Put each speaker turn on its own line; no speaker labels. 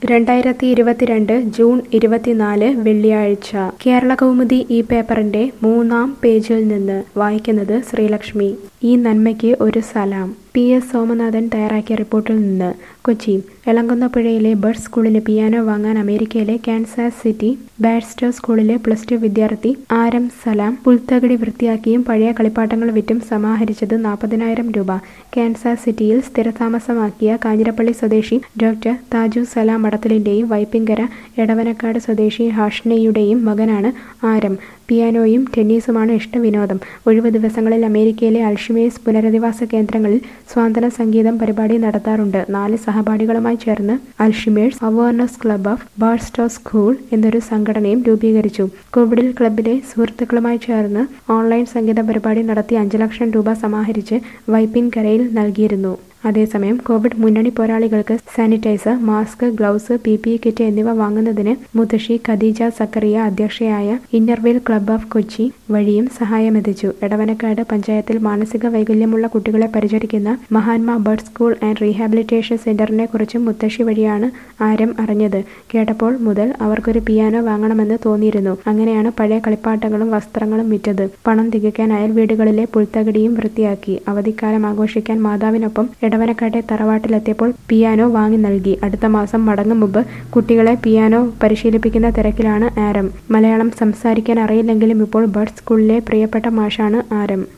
രണ്ടായിരത്തി ഇരുപത്തിരണ്ട് ജൂൺ ഇരുപത്തിനാല് വെള്ളിയാഴ്ച കേരള കൗമുദി ഈ പേപ്പറിന്റെ മൂന്നാം പേജിൽ നിന്ന് വായിക്കുന്നത് ശ്രീലക്ഷ്മി ഈ നന്മയ്ക്ക് ഒരു സലാം പി എസ് സോമനാഥൻ തയ്യാറാക്കിയ റിപ്പോർട്ടിൽ നിന്ന് കൊച്ചി എളങ്കുന്നപ്പുഴയിലെ ബഡ് സ്കൂളിന് പിയാനോ വാങ്ങാൻ അമേരിക്കയിലെ കാൻസാസ് സിറ്റി ബാഡ്സ്റ്റർ സ്കൂളിലെ പ്ലസ് ടു വിദ്യാർത്ഥി ആരം സലാം പുൽത്തകിടി വൃത്തിയാക്കിയും പഴയ കളിപ്പാട്ടങ്ങൾ വിറ്റും സമാഹരിച്ചത് നാൽപ്പതിനായിരം രൂപ കാൻസാസ് സിറ്റിയിൽ സ്ഥിരതാമസമാക്കിയ കാഞ്ഞിരപ്പള്ളി സ്വദേശി ഡോക്ടർ താജു സലാം മടത്തലിന്റെയും വൈപ്പിങ്കര എടവനക്കാട് സ്വദേശി ഹാഷ്നയുടെയും മകനാണ് ആരം പിയാനോയും ടെന്നീസുമാണ് ഇഷ്ടവിനോദം ഒഴിവു ദിവസങ്ങളിൽ അമേരിക്കയിലെ അൽഷിമേഴ്സ് പുനരധിവാസ കേന്ദ്രങ്ങളിൽ സ്വാതന്ത്ര്യ സംഗീതം പരിപാടി നടത്താറുണ്ട് നാല് സഹപാഠികളുമായി ചേർന്ന് Alzheimer's awareness club of Barstow school എന്നൊരു സംഘടനയും രൂപീകരിച്ചു കോവിഡിൽ ക്ലബിലെ സുഹൃത്തുക്കളുമായി ചേർന്ന് ഓൺലൈൻ സംഗീത പരിപാടി നടത്തി അഞ്ച് ലക്ഷം രൂപ സമാഹരിച്ച് വൈപ്പിൻകരയിൽ നൽകിയിരുന്നു അതേസമയം കോവിഡ് മുന്നണി പോരാളികൾക്ക് sanitiser mask gloves P P kit എന്നിവ വാങ്ങുന്നതിന് മുത്തശ്ശി ഖദീജ സക്കറിയ അധ്യക്ഷയായ ഇന്നർവീൽ ക്ലബ് ഓഫ് കൊച്ചി വഴിയും സഹായമെത്തിച്ചു എടവനക്കാട് പഞ്ചായത്തിൽ മാനസിക വൈകല്യമുള്ള കുട്ടികളെ പരിചരിക്കുന്ന Mahatma bird school and rehabilitation സെന്ററിനെ കുറിച്ചും മുത്തശ്ശി വഴിയാണ് ആരം അറിഞ്ഞത് കേട്ടപ്പോൾ മുതൽ അവർക്കൊരു പിയാനോ വാങ്ങണമെന്ന് തോന്നിയിരുന്നു അങ്ങനെയാണ് പഴയ കളിപ്പാട്ടങ്ങളും വസ്ത്രങ്ങളും വിറ്റത് പണം തികയ്ക്കാൻ അയൽ വീടുകളിലെ പുൽത്തകിടിയും വൃത്തിയാക്കി അവധിക്കാലം ആഘോഷിക്കാൻ മാതാവിനൊപ്പം എടവനക്കാട്ടെ തറവാട്ടിലെത്തിയപ്പോൾ പിയാനോ വാങ്ങി നൽകി അടുത്ത മാസം മടങ്ങും മുമ്പ് കുട്ടികളെ പിയാനോ പരിശീലിപ്പിക്കുന്ന തിരക്കിലാണ് ആരം മലയാളം സംസാരിക്കാൻ അറിയില്ലെങ്കിലും ഇപ്പോൾ ബഡ് സ്കൂളിലെ പ്രിയപ്പെട്ട മാഷാണ് ആരം